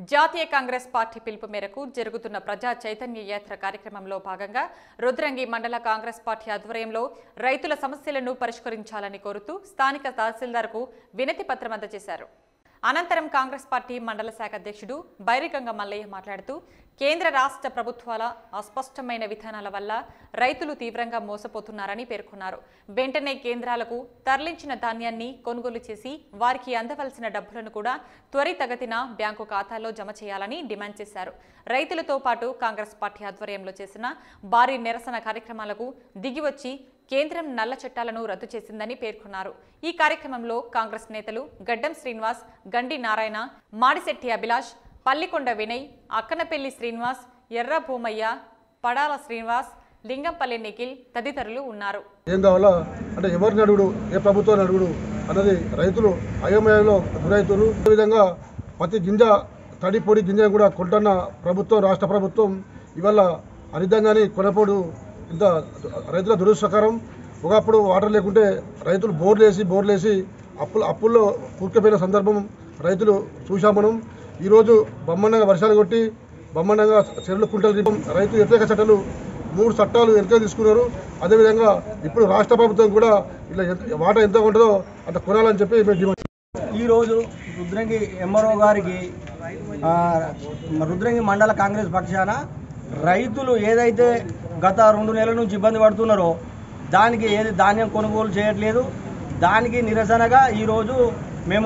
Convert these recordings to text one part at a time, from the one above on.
జాతీయ కాంగ్రెస్ పార్టీ పిలుపు మేరకు జరుగుతున్న ప్రజా చైతన్య యాత్ర కార్యక్రమంలో భాగంగా రుద్రంగి మండల కాంగ్రెస్ పార్టీ ఆధ్వర్యంలో రైతుల సమస్యలను పరిష్కరించాలని కోరుతూ స్థానిక తహసీల్దార్కు వినతి పత్రం అందజేశారు అనంతరం కాంగ్రెస్ పార్టీ మండల శాఖ అధ్యక్షుడు బైరిగంగ మల్లయ్య మాట్లాడుతూ కేంద్ర రాష్ట్ర ప్రభుత్వాల అస్పష్టమైన విధానాల వల్ల రైతులు తీవ్రంగా మోసపోతున్నారని పేర్కొన్నారు వెంటనే కేంద్రాలకు తరలించిన ధాన్యాన్ని కొనుగోలు చేసి వారికి అందవలసిన డబ్బులను కూడా త్వరితగతిన బ్యాంకు ఖాతాల్లో జమ చేయాలని డిమాండ్ చేశారు రైతులతో పాటు కాంగ్రెస్ పార్టీ ఆధ్వర్యంలో చేసిన భారీ నిరసన కార్యక్రమాలకు దిగివచ్చి కేంద్రం నల్ల చట్టాలను రద్దు చేసిందని పేర్కొన్నారు ఈ కార్యక్రమంలో కాంగ్రెస్ నేతలు గడ్డం శ్రీనివాస్ గండి నారాయణ మాడిశెట్టి అభిలాష్ పల్లికొండ వినయ్ అక్కనపల్లి శ్రీనివాస్ ఎర్ర భూమయ్య పడాల శ్రీనివాస్ లింగంపల్లి నిఖిల్ తదితరులు ఉన్నారు ఏం కావాలా అంటే ఎవరిని అడుగుడు ఏ ప్రభుత్వాన్ని అడుగుడు అన్నది రైతులు అయోమయంలో గురవుతున్నారు అదేవిధంగా ప్రతి గింజ తడి పొడి గింజ కూడా కొంటున్న ప్రభుత్వం రాష్ట్ర ప్రభుత్వం ఇవాళ అరిద్దంగాని కొనపోడు ఇంత రైతుల దురదృష్టకరం ఒకప్పుడు వాటర్ లేకుంటే రైతులు బోర్లు వేసి బోర్లు వేసి అప్పులు అప్పుల్లో కూరుకుపోయిన సందర్భం రైతులు చూశాం మనం ఈరోజు బొమ్మనంగా వర్షాలు కొట్టి బొమ్మనంగా చెరువులు కుంటలు రీపం రైతు వ్యతిరేక చట్టాలు మూడు చట్టాలు వెనక తీసుకున్నారు అదేవిధంగా ఇప్పుడు రాష్ట్ర ప్రభుత్వం కూడా ఇలా ఎంత- వాటా ఎంత ఉంటుందో అంత కొనాలని చెప్పి మేము డిమాండ్ ఈరోజు రుద్రంగి ఎంఆర్ఓ గారికి ఆ, రుద్రంగి మండల కాంగ్రెస్ పక్షాన రైతులు ఏదైతే గత రెండు నెలల నుంచి ఇబ్బంది పడుతున్నారో దానికి ఏది ధాన్యం కొనుగోలు చేయట్లేదు దానికి నిరసనగా ఈరోజు మేము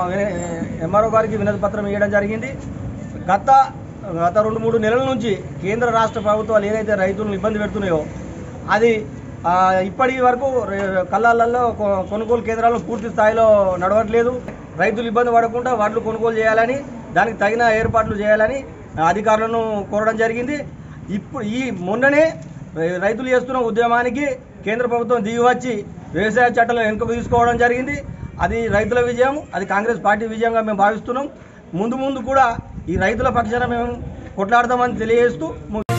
ఎంఆర్ఓ గారికి వినతి పత్రం ఇవ్వడం జరిగింది గత గత రెండు మూడు నెలల నుంచి కేంద్ర రాష్ట్ర ప్రభుత్వాలు ఏదైతే రైతులను ఇబ్బంది పెడుతున్నాయో అది ఆ, ఇప్పటి వరకు రే- కళ్ళాలలో కొ- కొనుగోలు కేంద్రాలు పూర్తి స్థాయిలో నడవట్లేదు రైతులు ఇబ్బంది పడకుండా వడ్లు కొనుగోలు చేయాలని దానికి తగిన ఏర్పాట్లు చేయాలని ఆ, అధికారులను కోరడం జరిగింది ఇప్పుడు ఈ మొన్ననే రై- రైతులు చేస్తున్న ఉద్యమానికి కేంద్ర ప్రభుత్వం దిగి వచ్చి వ్యవసాయ చట్టాలు వెనుకకు తీసుకోవడం జరిగింది అది రైతుల విజయం అది కాంగ్రెస్ పార్టీ విజయంగా మేము భావిస్తున్నాం ముందు ముందు కూడా ఈ రైతుల పక్షాన మేము కొట్లాడతామని తెలియజేస్తూ ము-